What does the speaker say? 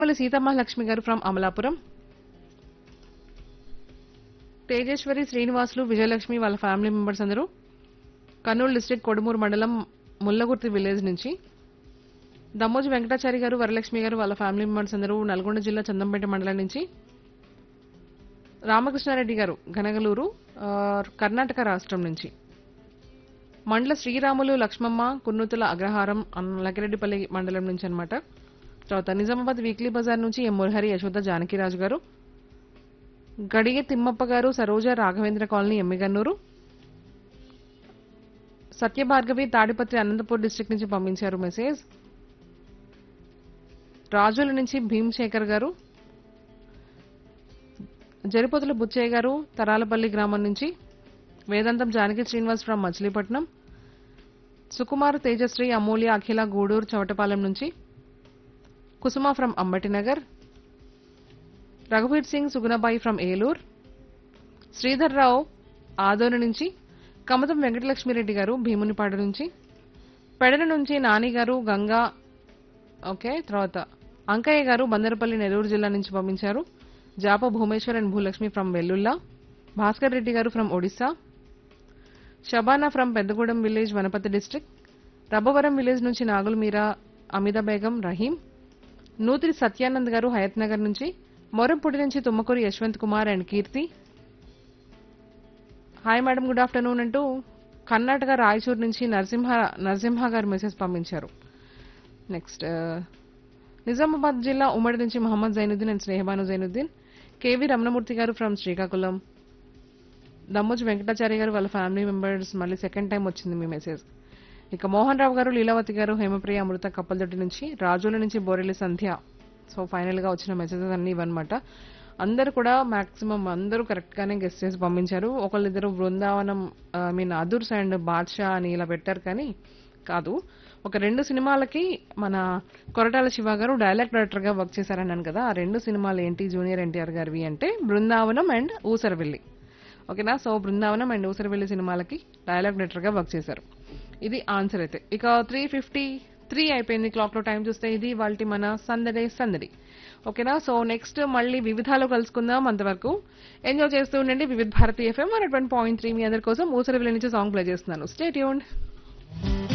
పల్లి సీతమ్మలక్ష్మి గారు ఫ్రమ్ అమలాపురం తేజేశ్వరి శ్రీనివాసులు విజయలక్ష్మి వాళ్ళ ఫ్యామిలీ మెంబర్స్ అందరూ కర్నూలు డిస్ట్రిక్ట్ కొడుమూరు మండలం ముల్లగుర్తి విలేజ్ నుంచి దమ్మోజు వెంకటాచారి గారు వరలక్ష్మి గారు వాళ్ళ ఫ్యామిలీ మెంబర్స్ అందరూ నల్గొండ జిల్లా చందంపేట మండలం నుంచి రామకృష్ణారెడ్డి గారు గనగలూరు ఆ, కర్ణాటక రాష్ట్రం నుంచి మండల శ్రీరాములు లక్ష్మమ్మ కున్నూతుల అగ్రహారం అన్- లకిరెడ్డిపల్లి మండలం నుంచి అన్నమాట తర్వాత నిజామాబాద్ వీక్లీ బజార్ నుంచి ఎం మురహరి యశోద జానకిరాజు గారు గడిగే తిమ్మప్ప గారు సరోజ రాఘవేంద్ర కాలనీ ఎమ్మిగన్నూరు సత్యభార్గవి తాడిపత్రి అనంతపూర్ డిస్ట్రిక్ట్ నుంచి పంపించారు మెసేజ్ రాజుల నుంచి భీమశేఖర్ గారు జరిపోతుల బుచ్చయ్య గారు తరాలపల్లి గ్రామం నుంచి వేదాంతం జానకి శ్రీనివాస్ ఫ్రమ్ మచిలీపట్నం సుకుమార్ తేజశ్రీ అమూల్య అఖిల గూడూరు చవటపాలెం నుంచి కుసుమ ఫ్రమ్ అంబటినగర్ రఘువీర్ సింగ్ సుగుణబాయి ఫ్రమ్ ఏలూర్ శ్రీధర్ రావు ఆదోని నుంచి కమతం వెంకటలక్ష్మిరెడ్డి గారు భీమునిపాడు నుంచి పెడన నుంచి నాని గారు గంగా ఓకే తర్వాత అంకయ్య గారు బందరపల్లి నెల్లూరు జిల్లా నుంచి పంపించారు జాప భూమేశ్వర్ అండ్ భూలక్ష్మి ఫ్రమ్ వెల్లుల్లా భాస్కర్ రెడ్డి గారు from Odisha Shabana from Peddagudem village Vanapathi district Rabbavaram village నుంచి నాగుల్ మీరా అమిద బేగం రహీం నూతిరి సత్యానంద్ గారు హయత్ నగర్ నుంచి మొరంపూడి నుంచి Tummakuri Yashwanth Kumar and Keerthi hi madam good afternoon అంటూ కర్ణాటక రాయచూర్ నుంచి నరసింహ నరసింహ గారు మెసేజ్ పంపించారు నెక్స్ట్ నిజామాబాద్ జిల్లా ఉమ్మడి నుంచి మహమ్మద్ జైనుద్దీన్ అండ్ స్నేహబాను జైనుద్దీన్ కేవీ రమణమూర్తి గారు ఫ్రమ్ శ్రీకాకుళం దమ్మోజు వెంకటాచారి గారు వాళ్ళ ఫ్యామిలీ మెంబర్స్ మళ్ళీ సెకండ్ టైం వచ్చింది మీ మెసేజ్ ఇక మోహన్ రావు గారు లీలావతి గారు హేమప్రియ అమృత కప్పలదొడ్డి నుంచి రాజుల నుంచి బోరెల్లి సంధ్య సో ఫైనల్ గా వచ్చిన మెసేజెస్ అన్ని ఇవన్నమాట అందరూ కూడా మాక్సిమం అందరూ కరెక్ట్ గానే గెస్ట్ చేసి పంపించారు ఒకళ్ళిద్దరు Brindavanam I mean Adhurs and Baadshah అని ఇలా పెట్టారు కానీ కాదు ఒక రెండు సినిమాలకి మన కొరటాల శివ గారు డైలాగ్ డైరెక్టర్ గా వర్క్ చేశారన్నాను కదా ఆ రెండు సినిమాలు ఏంటి జూనియర్ ఎన్టీఆర్ గారివి అంటే బృందావనం అండ్ ఊసరవెల్లి ఓకేనా సో బృందావనం అండ్ ఊసరవెల్లి సినిమాలకి డైలాగ్ డైరెక్టర్ గా వర్క్ చేశారు ఇది ఆన్సర్ అయితే ఇక త్రీ ఫిఫ్టీ త్రీ అయిపోయింది క్లాక్ లో టైం చూస్తే ఇది వాళ్ళ మన సందడే సందడి ఓకేనా సో నెక్స్ట్ మళ్ళీ వివిధాలో కలుసుకుందాం అంతవరకు ఎంజాయ్ చేస్తూ ఉండండి Vividh Bharati FM one point three మీ అందరి కోసం ఊసరవెల్లి నుంచి సాంగ్ ప్లే చేస్తున్నాను స్టేట్ యూన్